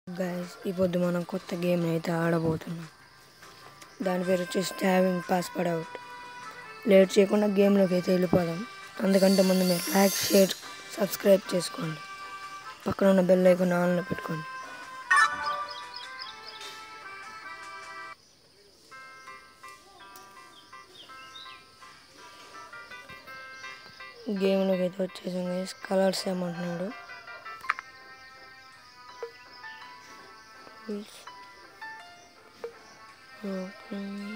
Guys ఈ పొద్దు మనం కొత్త గేమ్ అయితే ఆడబోతున్నాం దాని పేరు వచ్చేసి హ్యావింగ్ పాస్వర్డ్ అవుట్ లేట్ చేయకుండా గేమ్లోకి అయితే వెళ్ళిపోదాం అందుకంటే ముందు మీరు లైక్ షేర్ సబ్స్క్రైబ్ చేసుకోండి పక్కన ఉన్న బెల్ ఐకాన్ ఆన్లో పెట్టుకోండి గేమ్లోకి అయితే వచ్చేసాం గైస్ కలర్స్ ఏమంటున్నాడు ఓకే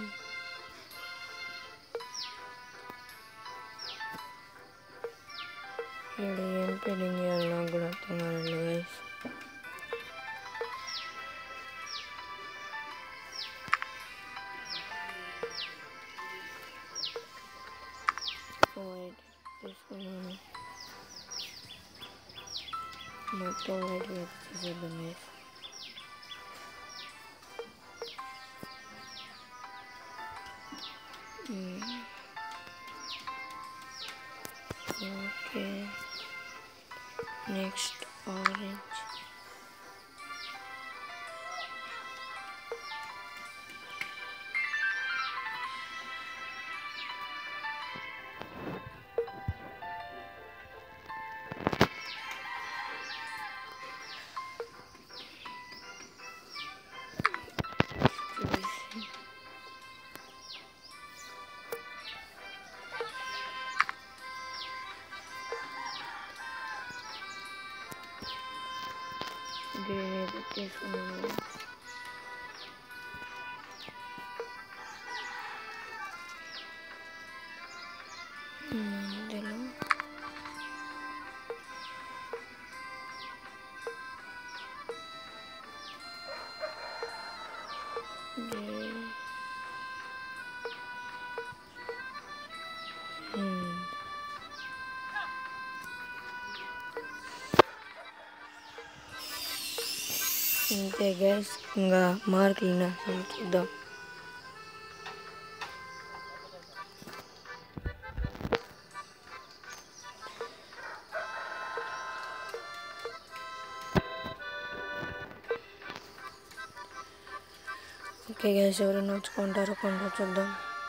ఇక్కడ ఏం పెయింటింగ్ చేయాలి నాకు కూడా అర్థం కాలేదు గైస్ వైట్ తీసుకున్నాను మొత్తం వైట్ చేసేద్దాం guys okay next orange green అయితే తీసుకున్నాను ఇందులో గ్రీన్ అంతే గ్యాస్ ఇంకా మార్కులు చూద్దాం ఓకే గ్యాస్ ఎవరైనా వచ్చుకుంటారో కొంత చూద్దాం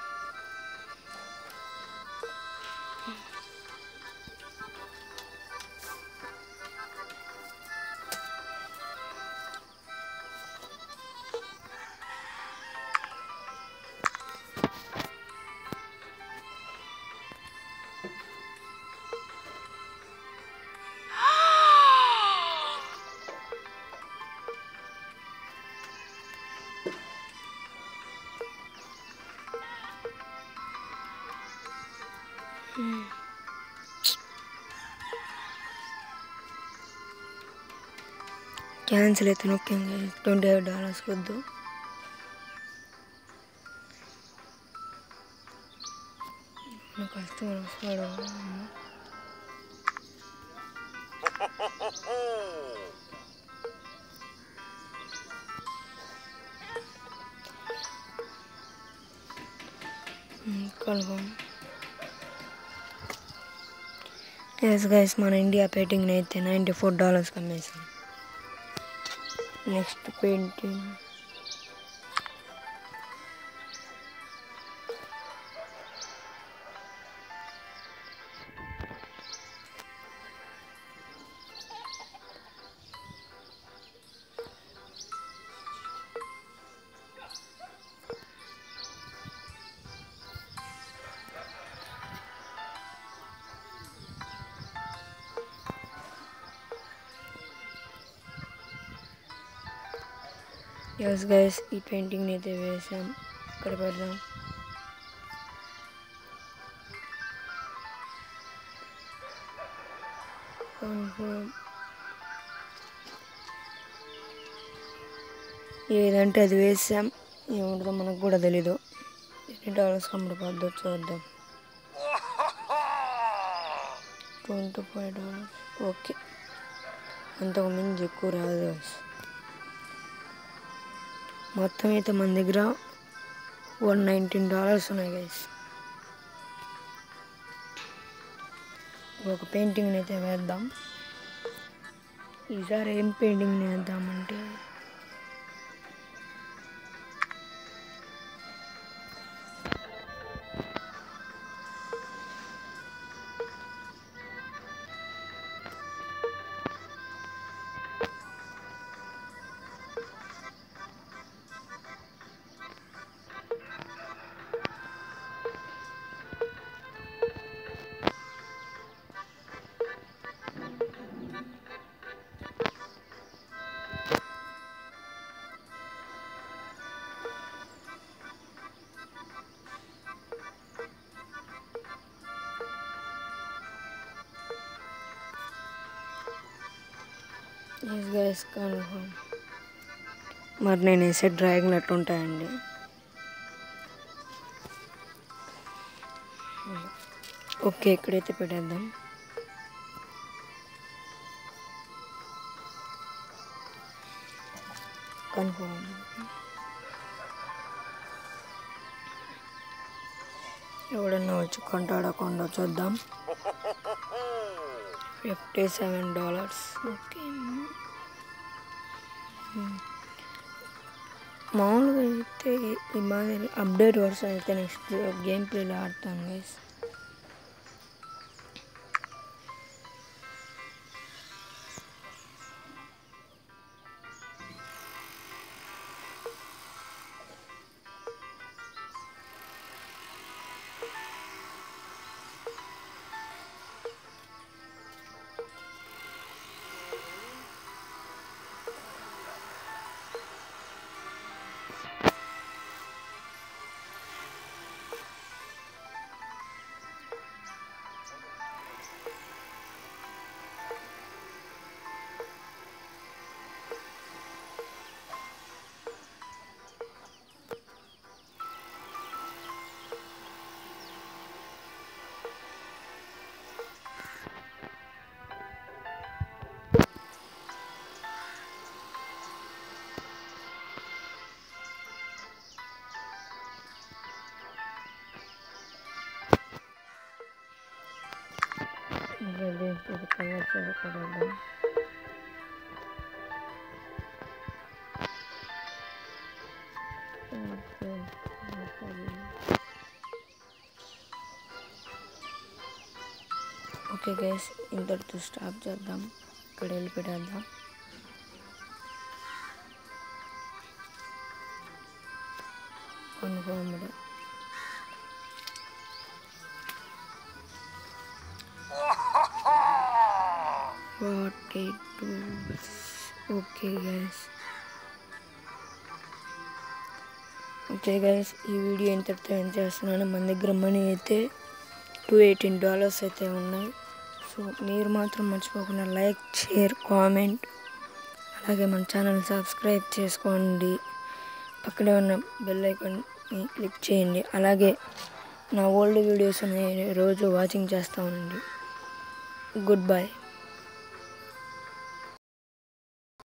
క్యాన్సిల్ అయితే నొక్కింది ట్వంటీ ఎయిట్ డాలర్స్ వద్దు నా కస్టమర్ వస్తాడు కన్ఫర్మ్ ఎస్ గైస్ మన ఇండియా పెయింటింగ్ అయితే నైంటీ ఫోర్ డాలర్స్కి అమ్మేసాం నెక్స్ట్ పెయింటింగ్ ఎస్ గైస్ ఈ పెయింటింగ్ అయితే వేసాం ఇక్కడ పెడదాం కన్ఫర్మ్ ఏదంటే అది వేసాం ఏముంటుందో మనకు కూడా తెలీదు ఎన్ని డాలర్స్ కమ్ముడిపోద్దో చూద్దాం ట్వంటీ ఫైవ్ డాలర్స్ ఓకే అంతకు మించి ఎక్కువ రాదు guys. మొత్తం అయితే మన దగ్గర వన్ నైన్టీన్ డాలర్స్ ఉన్నాయి గైస్ ఒక పెయింటింగ్ అయితే వేద్దాం ఈసారి ఏం పెయింటింగ్ వేద్దామంటే ఎస్ గైస్ కన్ఫర్మ్ మరి నేను వేసే డ్రాయింగ్లు ఎట్లుంటాయండి ఓకే ఇక్కడైతే పెట్టేద్దాం కన్ఫర్మ్ ఎవడన్నా వచ్చి కొంటాడకుండా చూద్దాం ఫిఫ్టీ సెవెన్ డాలర్స్ ఓకే మామూలుగా అయితే ఈ మాదిరి అప్డేట్ వర్షన్ అయితే నెక్స్ట్ గేమ్ ప్లేలో ఆడతాను గైస్ దీంతో కలర్ చేయకూడదు ఓకే గైస్ ఇంతటితో స్టాప్ చేద్దాం ఇక్కడ వెళ్ళి పెట్టేద్దాం confirmed what it okay guys okay guys ఈ వీడియో ఇంతటితో ఏం చేస్తున్నాను మన దగ్గర మనీ అయితే టూ ఎయిటీన్ డాలర్స్ అయితే ఉన్నాయి సో మీరు మాత్రం మర్చిపోకుండా లైక్ షేర్ కామెంట్ అలాగే మన ఛానల్ సబ్స్క్రైబ్ చేసుకోండి పక్కనే ఉన్న బెల్ ఐకాన్ని క్లిక్ చేయండి అలాగే నా ఓల్డ్ వీడియోస్ రోజు వాచింగ్ చేస్తూ ఉండండి గుడ్ బై